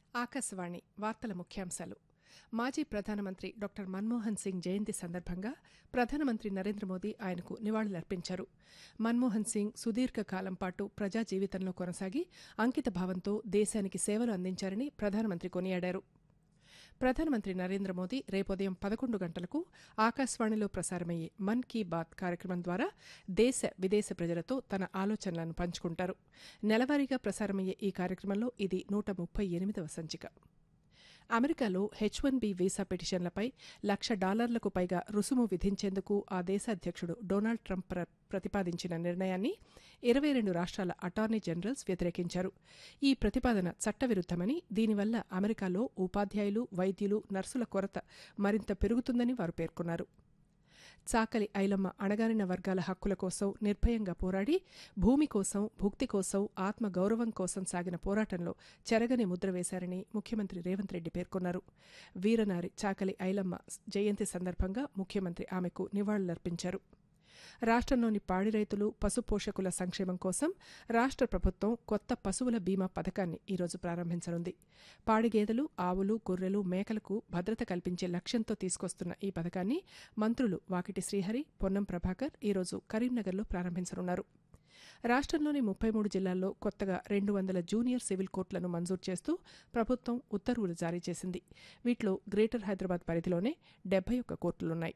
ఆకాశవాణి వార్తల ముఖ్యాంశాలు మాజీ ప్రధానమంత్రి డాక్టర్ మన్మోహన్ సింగ్ జయంతి సందర్భంగా ప్రధానమంత్రి నరేంద్ర మోదీ ఆయనకు నివాళులర్పించారు మన్మోహన్ సింగ్ సుదీర్ఘకాలం పాటు ప్రజా జీవితంలో కొనసాగి అంకిత భావంతో దేశానికి సేవలు అందించారని ప్రధానమంత్రి కొనియాడారు ప్రధానమంత్రి నరేంద్ర మోదీ రేపుదయం పదకొండు గంటలకు ఆకాశవాణిలో ప్రసారమయ్యే మన్ కీ బాత్ కార్యక్రమం ద్వారా దేశ విదేశ ప్రజలతో తన ఆలోచనలను పంచుకుంటారు నెలవారీగా ప్రసారమయ్యే ఈ కార్యక్రమంలో ఇది నూట ముప్పై ఎనిమిదవ సంచిక అమెరికాలో హెచ్ వన్ బి వీసా పిటిషన్లపై లక్ష డాలర్లకు పైగా రుసుము విధించేందుకు ఆ దేశ అధ్యక్షుడు డొనాల్డ్ ట్రంప్ ప్ర ప్రతిపాదించిన నిర్ణయాన్ని ఇరవై రెండు రాష్ట్రాల అటార్నీ జనరల్స్ వ్యతిరేకించారు ఈ ప్రతిపాదన చట్టవిరుద్దమని దీనివల్ల అమెరికాలో ఉపాధ్యాయులు వైద్యులు నర్సుల కొరత మరింత పెరుగుతుందని వారు పేర్కొన్నారు చాకలి ఐలమ్మ అణగారిన వర్గాల హక్కుల కోసం నిర్భయంగా పోరాడి భూమి కోసం భుక్తి కోసం ఆత్మ గౌరవం కోసం సాగిన పోరాటంలో చెరగని ముద్ర వేశారని ముఖ్యమంత్రి రేవంత్ రెడ్డి పేర్కొన్నారు వీరనారి చాకలి ఐలమ్మ జయంతి సందర్భంగా ముఖ్యమంత్రి ఆమెకు నివాళులర్పించారు రాష్ట్రంలోని పాడి రైతులు పశు పోషకుల సంక్షేమం కోసం రాష్ట్ర ప్రభుత్వం కొత్త పశువుల బీమా పథకాన్ని ఈరోజు ప్రారంభించనుంది పాడి గేదెలు ఆవులు గొర్రెలు మేకలకు భద్రత కల్పించే లక్ష్యంతో తీసుకొస్తున్న ఈ పథకాన్ని మంత్రులు వాకిటి శ్రీహరి పొన్నం ప్రభాకర్ ఈరోజు కరీంనగర్లో ప్రారంభించనున్నారు రాష్ట్రంలోని ముప్పై మూడు జిల్లాల్లో కొత్తగా రెండు వందల జూనియర్ సివిల్ కోర్టులను మంజూరు చేస్తూ ప్రభుత్వం ఉత్తర్వులు జారీ చేసింది వీటిలో గ్రేటర్ హైదరాబాద్ పరిధిలోనే డెబ్బై ఒక్క కోర్టులున్నాయి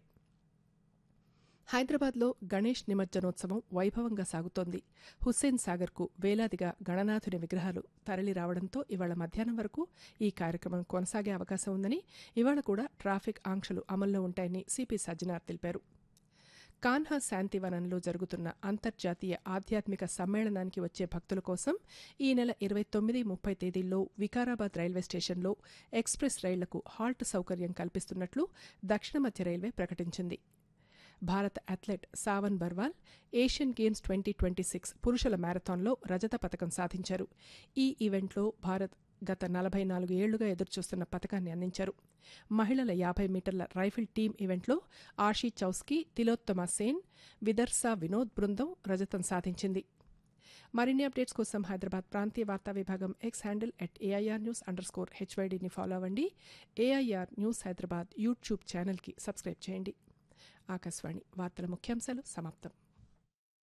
హైదరాబాద్లో గణేష్ నిమజ్జనోత్సవం వైభవంగా సాగుతోంది హుస్సేన్ సాగర్కు వేలాదిగా గణనాథుని విగ్రహాలు తరలి రావడంతో ఇవాళ మధ్యాహ్నం వరకు ఈ కార్యక్రమం కొనసాగే అవకాశం ఉందని ఇవాళ కూడా ట్రాఫిక్ ఆంక్షలు అమల్లో ఉంటాయని సిపి సజ్జనార్ తెలిపారు కాన్హా శాంతివనంలో జరుగుతున్న అంతర్జాతీయ ఆధ్యాత్మిక సమ్మేళనానికి వచ్చే భక్తుల కోసం ఈ నెల ఇరవై తొమ్మిది ముప్పై తేదీల్లో వికారాబాద్ రైల్వే స్టేషన్లో ఎక్స్ప్రెస్ రైళ్లకు హాల్ట్ సౌకర్యం కల్పిస్తున్నట్లు దక్షిణ మధ్య రైల్వే ప్రకటించింది భారత athlete Savan Barwal Asian Games twenty twenty six పురుషుల మ్యారథాన్లో రజత పథకం సాధించారు ఈ ఈవెంట్లో భారత్ గత నలభై నాలుగు ఏళ్లుగా ఎదురుచూస్తున్న పథకాన్ని అందించారు మహిళల యాభై మీటర్ల రైఫిల్ టీం ఈవెంట్లో ఆషీ చౌస్కీ తిలోత్తమ సేన్ విదర్సా వినోద్ బృందం రజతం సాధించింది మరిన్ని అప్డేట్స్ కోసం హైదరాబాద్ ప్రాంతీయ వార్తా విభాగం X handle at AIR news underscore హెచ్వైడీని ఫాలో అవ్వండి ఏఐఆర్ న్యూస్ హైదరాబాద్ యూట్యూబ్ ఛానల్కి సబ్స్క్రైబ్ చేయండి ఆకాశవాణి వార్తల ముఖ్యాంశాలు సమాప్తం